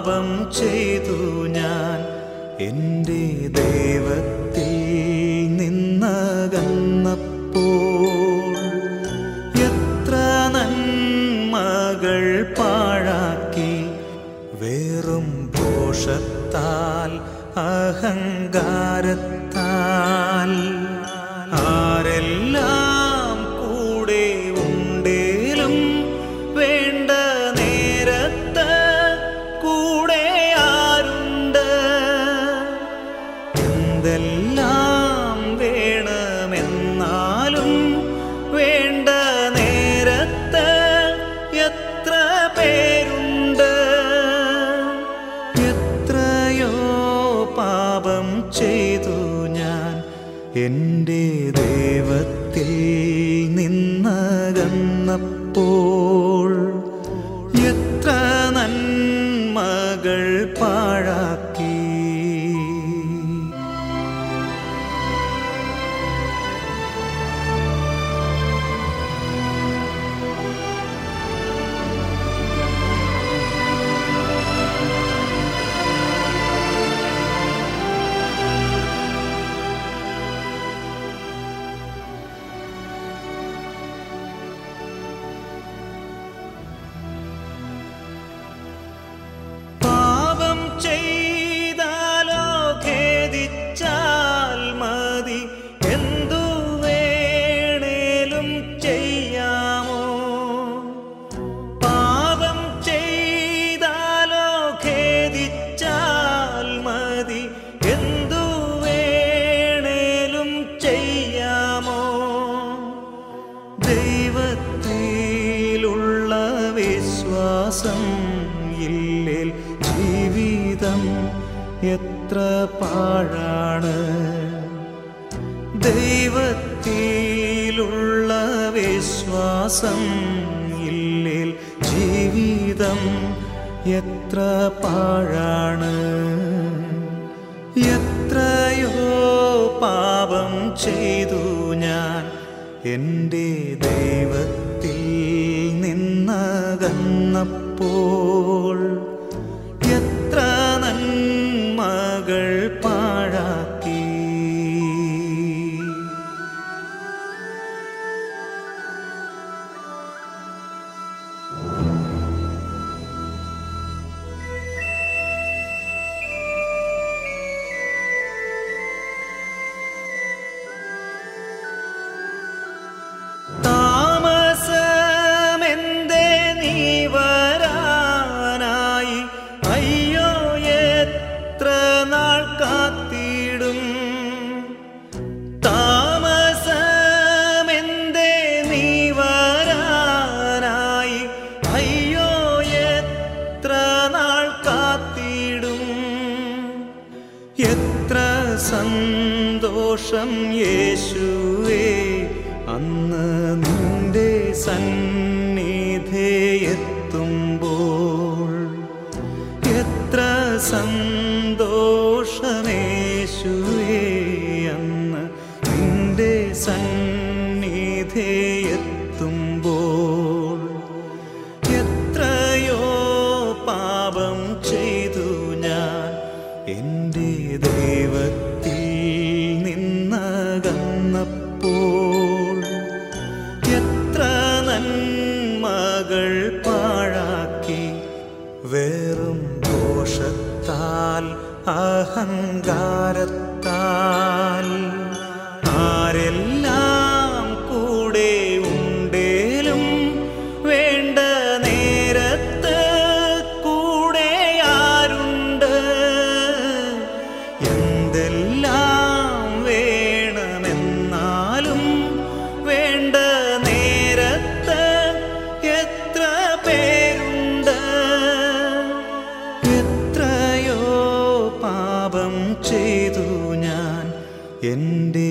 പാപം ചെയ്തു ഞാൻ എൻ്റെ ദൈവത്തിൽ നിന്നകന്നപ്പോൾ എത്ര നന്മകൾ പാഴാക്കി വെറും ദോഷത്താൽ അഹങ്കാരത്താൽ ആരെല്ലാം കൂടെ ഉണ്ടേലും വേണ്ട നേരത്ത് കൂടെ ആരുണ്ട് എന്തെല്ലാം വേണമെന്നാലും വേണ്ട നേരത്ത് എത്ര പേരുണ്ട് എത്രയോ പാപം ചെയ്തു ഞാൻ എൻ്റെ ദൈവത്തിൽ നിന്നകന്നപ്പോൾ എത്ര നന്മകൾ പാഴാക്കി പാപം ചെയ്താലോ ഖേദിച്ചാൽ മതി എന്തു വേണേലും ചെയ്യാമോ പാപം ചെയ്താലോ ഖേദിച്ചാൽ മതി എന്തു വേണേലും ചെയ്യാമോ ദൈവത്തിലുള്ള വിശ്വാസം ഇല്ലേൽ ജീവിതം എത്ര പാഴാണ് ദൈവത്തിലുള്ള വിശ്വാസം ഇല്ലേൽ ജീവിതം എത്ര പാഴാണ് എത്രയോ പാപം ചെയ്തു ഞാൻ എൻ്റെ ദൈവത്തിൽ നിന്നകന്നപ്പോൾ എത്ര നന്മകൾ പാഴാക്കി താമസമെന്തേ നീ വരാനായി അയ്യോ എത്ര നാൾ കാത്തിടും താമസമെന്തേ നീ വരാനായി അയ്യോ എത്ര നാൾ കാത്തിടും എത്ര സന്തോഷം യേശുവേ അന്ന് നിന്റെ സന്നിധി എത്തുമ്പോൾ എത്ര സന്തോഷമേശുവേ അന്ന് നിന്റെ സന്നിധി എത്തുമ്പോൾ എത്രയോ പാപം ചെയ്തു ഞാൻ എൻ്റെ ദൈവത്തിൽ നിന്നകന്നപ്പോൾ എത്ര നന്മകൾ പാഴാക്കി വെറും ദോഷത്താൽ അഹങ്കാരത്താൽ ആരെല്ലാം കൂടെ ഉണ്ടേലും വേണ്ട നേരത്ത് കൂടെ ആരുണ്ട് എന്തെല്ലാം വേണമെന്നാലും വേണ്ട നേരത്ത് എത്ര പേരുണ്ട് എത്രയോ പാപം ചെയ്തു ഞാൻ എൻ്റെ